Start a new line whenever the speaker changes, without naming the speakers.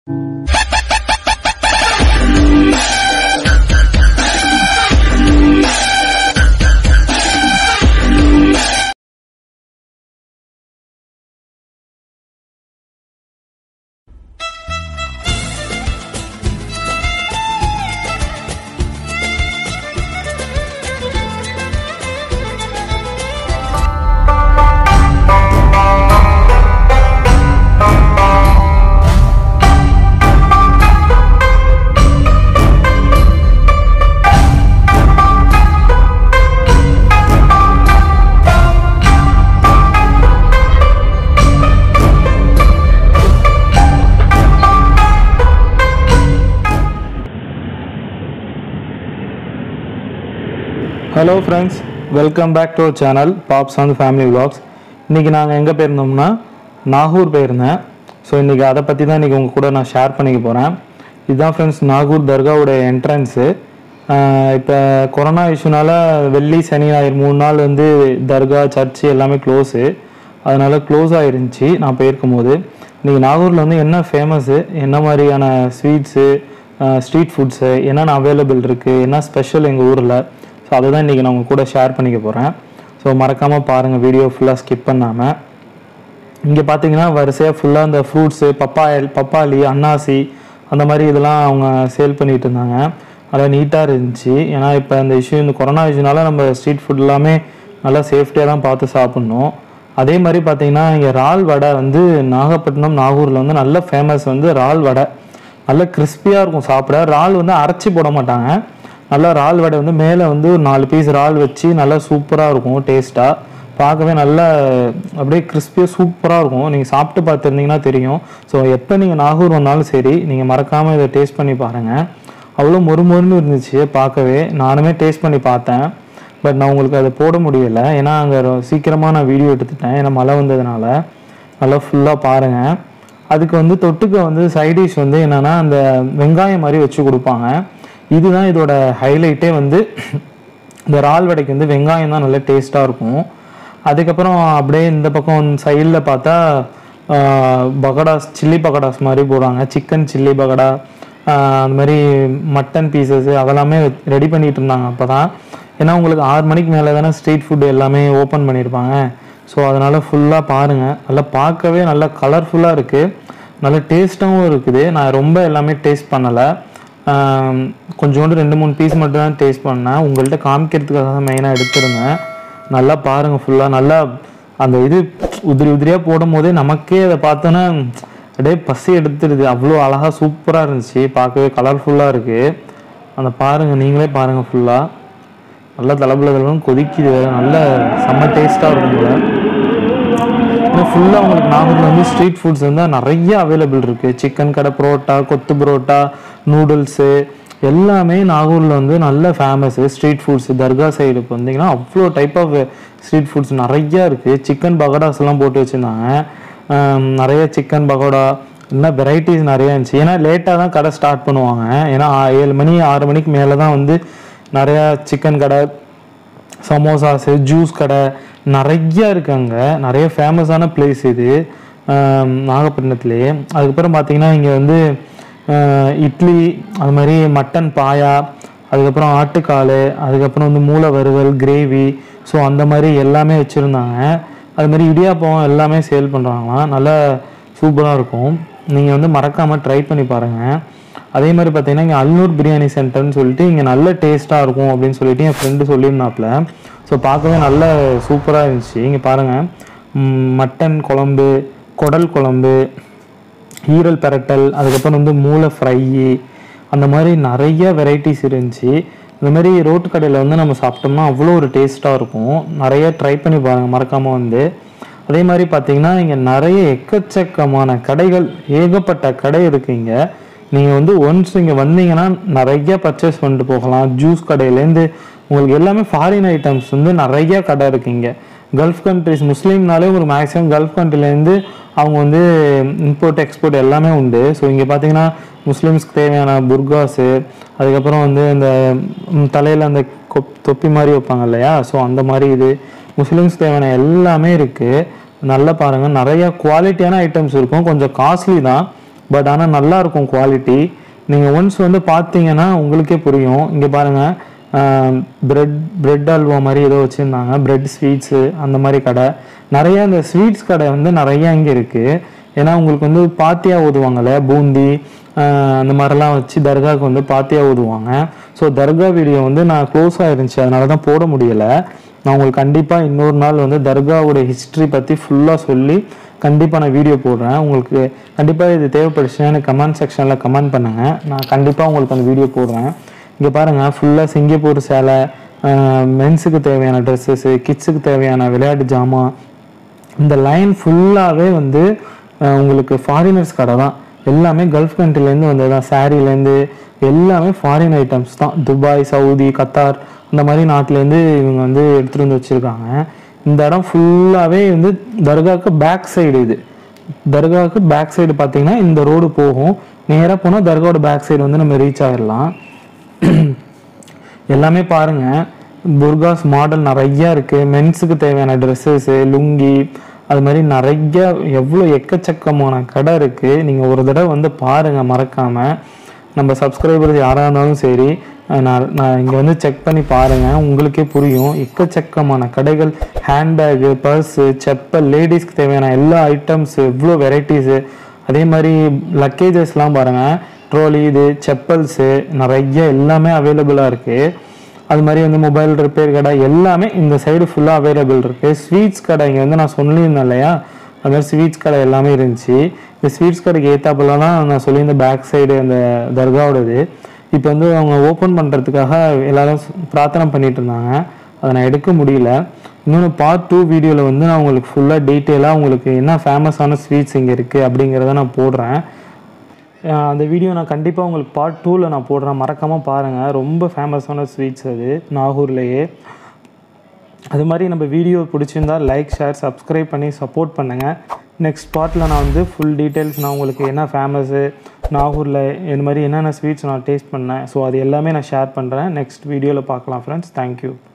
Hello friends welcome back to our channel pops on family vlogs இன்றைக்கி நாங்கள் எங்கே போயிருந்தோம்னா நாகூர் போயிருந்தேன் ஸோ இன்றைக்கி அதை பற்றி தான் இன்றைக்கி உங்கள் கூட நான் ஷேர் பண்ணிக்க போகிறேன் இதுதான் ஃப்ரெண்ட்ஸ் நாகூர் தர்காவோட என்ட்ரன்ஸு இப்போ கொரோனா இஷ்யூனால வெள்ளி சனி ஞாயிறு மூணு நாள் வந்து தர்கா சர்ச்சு எல்லாமே க்ளோஸு அதனால க்ளோஸ் ஆயிருந்துச்சு நான் போயிருக்கும் போது இன்றைக்கி நாகூரில் வந்து என்ன ஃபேமஸ்ஸு என்ன மாதிரியான ஸ்வீட்ஸு ஸ்ட்ரீட் ஃபுட்ஸு என்னென்ன அவைலபிள் இருக்குது என்ன ஸ்பெஷல் எங்கள் ஊரில் ஸோ அதை தான் இன்றைக்கி நான் உங்க கூட ஷேர் பண்ணிக்க போகிறேன் ஸோ மறக்காமல் பாருங்கள் வீடியோ ஃபுல்லாக ஸ்கிப் பண்ணாமல் இங்கே பார்த்தீங்கன்னா வரிசையாக ஃபுல்லாக இந்த ஃப்ரூட்ஸு பப்பாயல் பப்பாளி அன்னாசி அந்த மாதிரி இதெல்லாம் அவங்க சேல் பண்ணிட்டு இருந்தாங்க நல்லா நீட்டாக இருந்துச்சு ஏன்னா இப்போ இந்த இஷ்யூ இந்த கொரோனா இஷ்யூனால நம்ம ஸ்ட்ரீட் ஃபுட் எல்லாமே நல்லா சேஃப்டியாக தான் பார்த்து சாப்பிட்ணும் அதே மாதிரி பார்த்தீங்கன்னா இங்கே இறால் வடை வந்து நாகப்பட்டினம் நாகூரில் வந்து நல்ல ஃபேமஸ் வந்து இறால் வடை நல்ல கிறிஸ்பியாக இருக்கும் சாப்பிட இறால் வந்து அரைச்சி போட மாட்டாங்க நல்லா இறால் வடை வந்து மேலே வந்து ஒரு நாலு பீஸ் இறால் வச்சு நல்லா சூப்பராக இருக்கும் டேஸ்ட்டாக பார்க்கவே நல்லா அப்படியே கிறிஸ்பியாக சூப்பராக இருக்கும் நீங்கள் சாப்பிட்டு பார்த்துருந்தீங்கன்னா தெரியும் ஸோ எப்போ நீங்கள் நாகூர் வந்தாலும் சரி நீங்கள் மறக்காமல் இதை டேஸ்ட் பண்ணி பாருங்கள் அவ்வளோ மொறு மொறுன்னு இருந்துச்சு பார்க்கவே நானுமே டேஸ்ட் பண்ணி பார்த்தேன் பட் நான் உங்களுக்கு அதை போட முடியலை ஏன்னா அங்கே சீக்கிரமாக நான் வீடியோ எடுத்துட்டேன் ஏன்னா மழை வந்ததுனால நல்லா ஃபுல்லாக பாருங்கள் அதுக்கு வந்து தொட்டுக்க வந்து சைடிஷ் வந்து என்னென்னா அந்த வெங்காயம் மாதிரி வச்சு கொடுப்பாங்க இதுதான் இதோட ஹைலைட்டே வந்து இந்த இறால் வடைக்கு வந்து வெங்காயம் தான் நல்ல டேஸ்ட்டாக இருக்கும் அதுக்கப்புறம் அப்படியே இந்த பக்கம் சைடில் பார்த்தா ஆஹ், பகடாஸ் சில்லி பகடாஸ் மாதிரி போடுவாங்க சிக்கன் சில்லி பகடா ஆஹ், அந்த மாதிரி மட்டன் பீசஸ் அதெல்லாமே ரெடி பண்ணிட்டு இருந்தாங்க அப்போ தான் ஏன்னா உங்களுக்கு ஆறு மணிக்கு மேலே தானே ஸ்ட்ரீட் ஃபுட் எல்லாமே ஓப்பன் பண்ணியிருப்பாங்க ஸோ அதனால் ஃபுல்லாக பாருங்கள் நல்லா பார்க்கவே நல்லா கலர்ஃபுல்லாக இருக்குது நல்ல டேஸ்ட்டாகவும் இருக்குது நான் ரொம்ப எல்லாமே டேஸ்ட் பண்ணலை ஆம், கொஞ்சோண்டு ரெண்டு மூணு பீஸ் மட்டும் தான் டேஸ்ட் பண்ணேன் உங்கள்கிட்ட காமிக்கிறதுக்காக தான் மெயினாக எடுத்திருந்தேன் நல்லா பாருங்கள் ஃபுல்லாக நல்லா அந்த இது உதிரி உதிரியாக போடும் போதே நமக்கே அதை பார்த்தோன்னா அப்படியே பசி எடுத்துடுது அவ்வளோ அழகாக சூப்பராக இருந்துச்சு பார்க்கவே கலர்ஃபுல்லாக இருக்குது அந்த பாருங்கள் நீங்களே பாருங்கள் ஃபுல்லாக நல்லா தளபுல தளபுன்னு கொதிக்குது வேற. நல்ல செம்ம டேஸ்ட்டாக இருக்கும் போல இன்னும் ஃபுல்லாக உங்களுக்கு நாகூரில் வந்து ஸ்ட்ரீட் ஃபுட்ஸ் வந்து நிறைய அவைலபிள் இருக்குது சிக்கன் கடை புரோட்டா கொத்து புரோட்டா நூடுல்ஸு எல்லாமே நாகூரில் வந்து நல்ல ஃபேமஸ்ஸு ஸ்ட்ரீட் ஃபுட்ஸ் தர்கா சைடு இப்போ வந்தீங்கன்னா அவ்வளோ டைப் ஆஃப் ஸ்ட்ரீட் ஃபுட்ஸ் நிறையா இருக்குது சிக்கன் பகோடாஸ் எல்லாம் போட்டு வச்சுருந்தாங்க ஆம், நிறைய சிக்கன் பகோடா இன்னும் வெரைட்டிஸ் நிறைய இருந்துச்சு ஏன்னா லேட்டாக தான் கடை ஸ்டார்ட் பண்ணுவாங்க ஏன்னா ஆ- ஏழு மணி ஆறு மணிக்கு மேலே தான் வந்து நிறையா சிக்கன் கடை சமோசாஸு ஜூஸ் கடை நிறைய இருக்கு அங்க நிறைய ஃபேமஸான பிளேஸ் இது ஆம், நாகப்பட்டினத்துலேயே அதுக்கப்புறம் பார்த்தீங்கன்னா இங்கே வந்து ஆஹ், இட்லி அது மாதிரி மட்டன் பாயா அதுக்கப்புறம் ஆட்டுக்கால் அதுக்கப்புறம் வந்து மூளை வறுவல் கிரேவி ஸோ அந்த மாதிரி எல்லாமே வச்சுருந்தாங்க அது மாதிரி இடியாப்பம் எல்லாமே சேல் பண்ணுறாங்களாம் நல்லா சூப்பராக இருக்கும் நீங்கள் வந்து மறக்காமல் ட்ரை பண்ணி பாருங்கள் அதே மாதிரி பார்த்தீங்கன்னா இங்கே அல்நூர் பிரியாணி சென்டர்னு சொல்லிட்டு இங்கே நல்ல டேஸ்ட்டாக இருக்கும் அப்படின்னு சொல்லிட்டு என் ஃப்ரெண்டு சொல்லியிருந்தாப்புல ஸோ பார்க்கவே நல்ல சூப்பராக இருந்துச்சு இங்கே பாருங்கள் ம், மட்டன் குழம்பு குடல் குழம்பு ஈரல் பெரட்டல் அதுக்கப்புறம் வந்து மூளை ஃப்ரை அந்த மாதிரி நிறைய வெரைட்டிஸ் இருந்துச்சு இந்த மாதிரி ரோட்டு கடையில் வந்து நம்ம சாப்பிட்டோம்னா அவ்வளோ ஒரு டேஸ்ட்டாக இருக்கும் நிறைய ட்ரை பண்ணி பாருங்கள் மறக்காமல் வந்து அதே மாதிரி பார்த்தீங்கன்னா இங்கே நிறைய எக்கச்சக்கமான கடைகள் ஏகப்பட்ட கடை இருக்குது இங்கே நீங்கள் வந்து ஒன்ஸ் இங்கே வந்தீங்கன்னா நிறைய பர்ச்சேஸ் பண்ணிட்டு போகலாம் ஜூஸ் கடையிலேருந்து உங்களுக்கு எல்லாமே ஃபாரின் ஐட்டம்ஸ் வந்து நிறைய கடை இருக்குது இங்கே கல்ஃப் கண்ட்ரிஸ் முஸ்லீம்னாலே ஒரு மேக்ஸிமம் கல்ஃப் கண்ட்ரிலேருந்து அவங்க வந்து இம்போர்ட் எக்ஸ்போர்ட் எல்லாமே உண்டு ஸோ இங்கே பார்த்தீங்கன்னா முஸ்லீம்ஸ்க்கு தேவையான புர்காஸு அதுக்கப்புறம் வந்து இந்த தலையில் அந்த கொப் தொப்பி மாதிரி வைப்பாங்க இல்லையா ஸோ அந்த மாதிரி இது முஸ்லீம்ஸ் தேவையான எல்லாமே இருக்குது நல்லா பாருங்கள் நிறைய குவாலிட்டியான ஐட்டம்ஸ் இருக்கும் கொஞ்சம் காஸ்ட்லி தான் பட் ஆனால் நல்லா இருக்கும் குவாலிட்டி நீங்கள் ஒன்ஸ் வந்து பார்த்தீங்கன்னா உங்களுக்கே புரியும் இங்கே பாருங்கள் பிரெட் பிரெட் அல்வா மாதிரி ஏதோ வச்சுருந்தாங்க பிரெட் ஸ்வீட்ஸு அந்த மாதிரி கடை நிறைய இந்த ஸ்வீட்ஸ் கடை வந்து நிறைய இங்கே இருக்குது ஏன்னா உங்களுக்கு வந்து பாத்தியா ஊதுவாங்கல்ல பூந்தி ஆஹ் அந்த மாதிரிலாம் வச்சு தர்காவுக்கு வந்து பாத்தியா ஊதுவாங்க ஸோ தர்கா வீடியோ வந்து நான் க்ளோஸாக இருந்துச்சு அதனால தான் போட முடியலை நான் உங்களுக்கு கண்டிப்பாக இன்னொரு நாள் வந்து தர்காவோட ஹிஸ்ட்ரி பற்றி ஃபுல்லாக சொல்லி கண்டிப்பாக நான் வீடியோ போடுறேன் உங்களுக்கு கண்டிப்பாக இது தேவைப்படுச்சுன்னா எனக்கு கமெண்ட் செக்ஷனில் கமெண்ட் பண்ணுங்கள் நான் கண்டிப்பாக உங்களுக்கு அந்த வீடியோ போடுறேன் இங்கே பாருங்கள் ஃபுல்லாக சிங்கப்பூர் சேலை மென்ஸுக்கு தேவையான ட்ரெஸ்ஸஸ்ஸு கிட்ஸுக்கு தேவையான விளையாட்டு ஜாமான் இந்த லைன் ஃபுல்லாகவே வந்து அஹ், உங்களுக்கு ஃபாரினர்ஸ் கடை தான் எல்லாமே கல்ஃப் கண்ட்ரிலேருந்து வந்தது தான் சாரீலேருந்து எல்லாமே ஃபாரின் ஐட்டம்ஸ் தான் துபாய் சவுதி கத்தார் அந்த மாதிரி நாட்டிலேருந்து இவங்க வந்து எடுத்துகிட்டு வந்து வச்சுருக்காங்க இந்த இடம் ஃபுல்லாகவே வந்து தர்காவுக்கு பேக் சைடு இது தர்காவுக்கு பேக் சைடு பார்த்தீங்கன்னா இந்த ரோடு போகும் நேராக போனால் தர்காவோட பேக் சைடு வந்து நம்ம ரீச் ஆகிடலாம் எல்லாமே பாருங்க புர்காஸ் மாடல் நிறைய இருக்கு மென்ஸுக்கு தேவையான ட்ரெஸ்ஸஸ் லுங்கி அது மாதிரி நிறைய எவ்வளோ எக்கச்சக்கமான கடை இருக்கு நீங்க ஒரு தடவை வந்து பாருங்க மறக்காம நம்ம சப்ஸ்கிரைபர்ஸ் யாராக இருந்தாலும் சரி அஹ் நான் நான் இங்கே வந்து செக் பண்ணி பாருங்க உங்களுக்கே புரியும் எக்கச்சக்கமான கடைகள் ஹேண்ட்பேக்கு பர்ஸு செப்பல் லேடிஸ்க்கு தேவையான எல்லா ஐட்டம்ஸ் எவ்வளோ வெரைட்டிஸு அதே மாதிரி லக்கேஜஸ்லாம் பாருங்க ட்ரோலி இது செப்பல்ஸு நிறைய எல்லாமே அவைலபிளாக இருக்குது அது மாதிரி வந்து மொபைல் ரிப்பேர் கடை எல்லாமே இந்த சைடு ஃபுல்லாக அவைலபிள் இருக்குது ஸ்வீட்ஸ் கடை இங்கே வந்து நான் சொல்லியிருந்தேன் இல்லையா அது மாதிரி ஸ்வீட்ஸ் கடை எல்லாமே இருந்துச்சு இந்த ஸ்வீட்ஸ் கடைக்கு ஏத்தாப்புலாம் நான் சொல்லியிருந்த பேக் சைடு அந்த தர்காவோடது இப்போ வந்து அவங்க ஓப்பன் பண்ணுறதுக்காக எல்லாரும் பிரார்த்தனை பண்ணிட்டு இருந்தாங்க அதை நான் எடுக்க முடியல இன்னொன்று பார்ட் டூ வீடியோவில் வந்து நான் உங்களுக்கு ஃபுல்லாக டீட்டெயிலாக உங்களுக்கு என்ன ஃபேமஸான ஸ்வீட்ஸ் இங்கே இருக்குது அப்படிங்கிறத நான் போடுறேன் அஹ் அந்த வீடியோ நான் கண்டிப்பாக உங்களுக்கு பார்ட் டூவில் நான் போடுறேன் மறக்காமல் பாருங்கள் ரொம்ப ஃபேமஸான ஸ்வீட்ஸ் அது நாகூர்லேயே அது மாதிரி நம்ம வீடியோ பிடிச்சிருந்தா லைக் ஷேர் சப்ஸ்கிரைப் பண்ணி சப்போர்ட் பண்ணுங்கள் நெக்ஸ்ட் பார்ட்டில் நான் வந்து ஃபுல் டீட்டெயில்ஸ் நான் உங்களுக்கு என்ன ஃபேமஸு நாகூரில் இந்த மாதிரி என்னென்ன ஸ்வீட்ஸ் நான் டேஸ்ட் பண்ணேன் ஸோ அது எல்லாமே நான் ஷேர் பண்ணுறேன் நெக்ஸ்ட் வீடியோவில் பார்க்கலாம் ஃப்ரெண்ட்ஸ் தேங்க்யூ